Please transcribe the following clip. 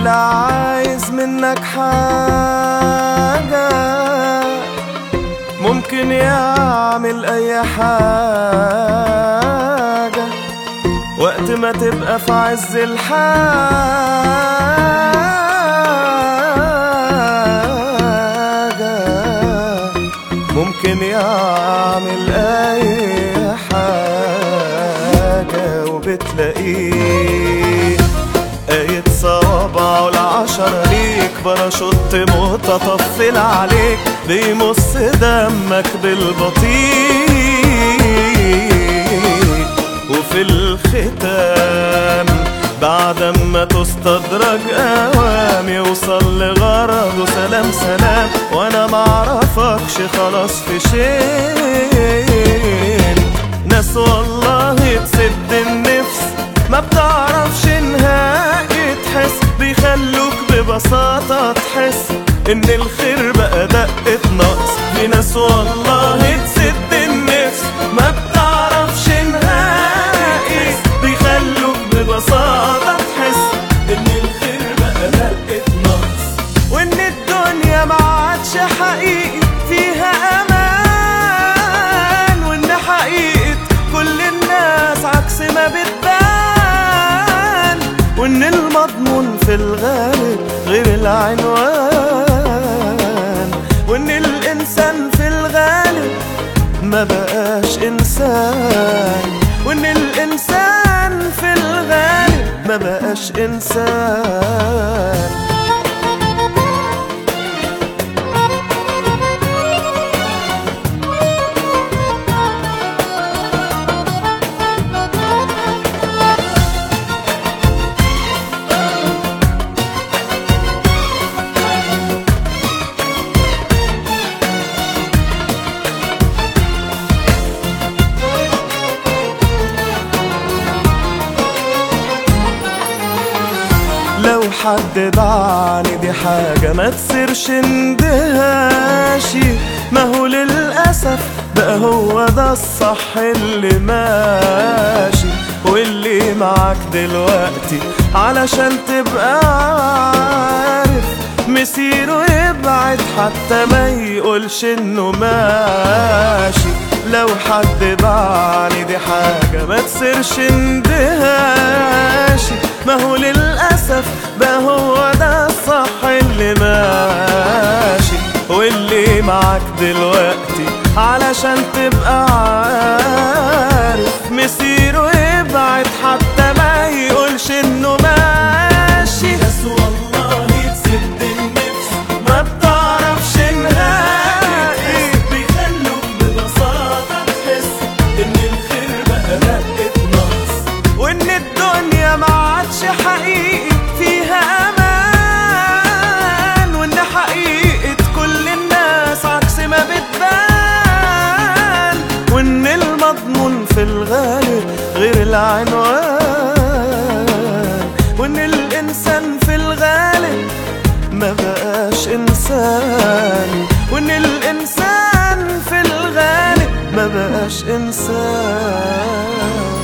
ولا عايز منك حاجة ممكن يعمل أي حاجة وقت ما تبقى في عز الحاجة ممكن يعمل أي حاجة وبتلاقيه آية صوابعه العشرة ليك باراشوت متطفل عليك بيمص دمك بالبطيء وفي الختام بعد ما تستدرج اوام يوصل لغرضه سلام سلام وانا معرفكش خلاص في شيء ناس والله تسد النفس ما بتعرفش نهائي تحس بيخلوك ببساطة تحس ان الخير بقى دقة نقص في ناس والله تسد النفس ما بتعرفش نهائي بيخلوك ببساطة تحس ان الخير بقى دقة نقص وان الدنيا ما عادش حقيقي فيها امان وان حقيقة كل الناس عكس ما بتبان وان المضمون في الغالب غير العنوان وان الانسان في الغالب ما بقاش انسان وان الانسان في الغالب ما بقاش انسان لو حد باعني دي حاجة ما تصيرش اندهاشي ما هو للأسف بقى هو ده الصح اللي ماشي واللي معاك دلوقتي علشان تبقى عارف مسيره يبعد حتى ما يقولش انه ماشي لو حد باعني دي حاجة ما تصيرش اندهاشي ما هو للأسف بقى هو ده الصح اللي ماشي واللي معاك دلوقتي علشان تبقى عارف مسيره يبعد حتى ما يقولش انه ماشي بس والله تسد النفس ما بتعرفش نهائي بيخلوك ببساطة تحس ان الخير بقى دقة نقص وان الدنيا ما عادش حقيقي فيها امان وان حقيقة كل الناس عكس ما بتبان وان المضمون في الغالب غير العنوان وان الانسان في الغالب ما بقاش انسان وان الانسان في الغالب ما بقاش انسان